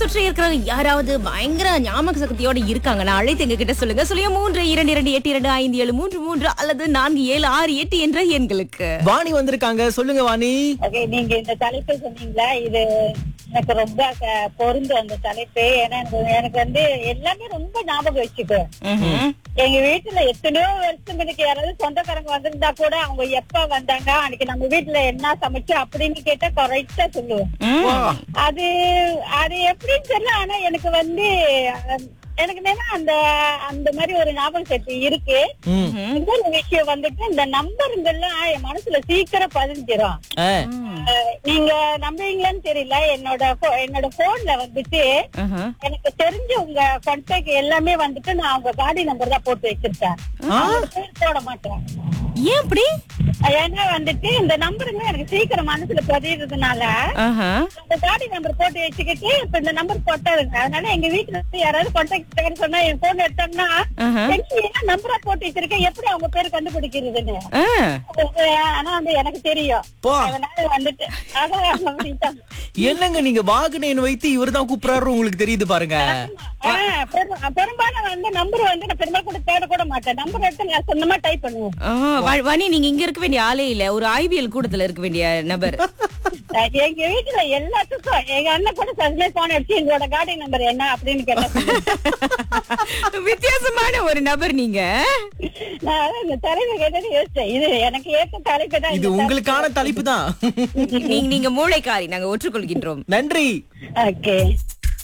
சுற்றி இருக்கிற யாராவது பயங்கர ஞாபக சக்தியோட இருக்காங்கன்னா அழைத்து எங்க கிட்ட சொல்லுங்க சொல்லுங்க மூன்று இரண்டு இரண்டு எட்டு இரண்டு ஐந்து ஏழு மூன்று மூன்று அல்லது நான்கு ஏழு ஆறு எட்டு என்ற எண்களுக்கு வாணி வந்திருக்காங்க சொல்லுங்க வாணி ஓகே நீங்க இந்த தலைப்பு சொன்னீங்களா இது எனக்கு ரொம்ப க- பொருந்தும் அந்த தலைப்பு ஏன்னா எனக்கு எனக்கு வந்து எல்லாமே ரொம்ப ஞாபகம் வச்சுக்கோ ம்ஹும். எங்க வீட்டுல எத்தனையோ வருஷம் எனக்கு யாராவது சொந்தக்காரங்க வந்திருந்தா கூட அவங்க எப்ப வந்தாங்க அன்னைக்கு நம்ம வீட்டுல என்ன சமைச்சோம் அப்படின்னு கேட்டா கரெக்டா சொல்லுவேன் ம். அது அது எப்படின்னு தெரியல ஆனா எனக்கு வந்து அஹ், எனக்கு என்னன்னா அந்த அந்த மாதிரி ஒரு ஞாபகம் சக்தி இருக்கு ம். இன்னொரு விஷயம் வந்துட்டு இந்த நம்பருங்கெல்லாம் என் மனசுல சீக்கிரம் பதிஞ்சிரும் ஆ. அஹ், நீங்க நம்புவீங்களான்னு தெரியல என்னோட pho- என்னோட போன்ல வந்துட்டு ஆஹா. எனக்கு தெரிஞ்ச உங்க கான்டாக்ட் எல்லாமே வந்துட்டு நான் அவங்க காடி நம்பர் தான் போட்டு வச்சிருக்கேன் அவங்க பேர் போட மாட்டேன் ஏன் அப்படி ஏன்னா வந்துட்டு இந்த நம்பருங்க எனக்கு சீக்கிரம் மனசுல பதியறதுனால ஆஹா. அந்த காடி நம்பர் போட்டு வச்சுக்கிட்டு இப்ப இந்த நம்பர் போட்டாருங்க அதனால எங்க வீட்டுல இருந்து யாராவது கான்டாக்ட் சொன்னா என் போன் எடுத்தோம்னா ஆஹா. எனக்கு என்ன நம்பரா போட்டு வச்சிருக்கேன் எப்படி அவங்க பேர் கண்டுபிடிக்கிறதுன்னு ஆ. ஆனா வந்து எனக்கு தெரியும் போ. அதனால வந்துட்டு அதான் அப்படின்ட்டாங்க. என்னங்க நீங்க வாகனேன் வைத்து இவர்தான் கூப்பிடுறாரு உங்களுக்கு தெரியுது பாருங்க ஆ, பெரும்- பெரும்பாலும் வந்து நம்பர் வந்து நான் பெரும்பாலும் கூட தேட கூட மாட்டேன் நம்பர் எடுத்து நான் சொந்தமா டைப் பண்ணுவேன் ஆ, வ- வாணி நீங்க இங்க இருக்க வேண்டிய ஆளே இல்ல ஒரு ஐபிஎல் கூடத்துல இருக்க வேண்டிய நபர் அஹ் எங்க வீட்டுல எல்லாத்துக்கும் எங்க அண்ணன் கூட சதுமே போன் அடிச்சு எங்களோட காடி நம்பர் என்ன அப்படின்னு கேட்டேன் வித்தியாசமான ஒரு நபர் நீங்க நான் அதான் இந்த தலைமை கேட்டது யோசிச்சேன் இது எனக்கு ஏற்ற தலைப்பு தான் இது உங்களுக்கான தலைப்பு தான் நீங்க நீங்க மூளைக்காரி நாங்க ஒற்றுக்கொள்கின்றோம் நன்றி ஓகே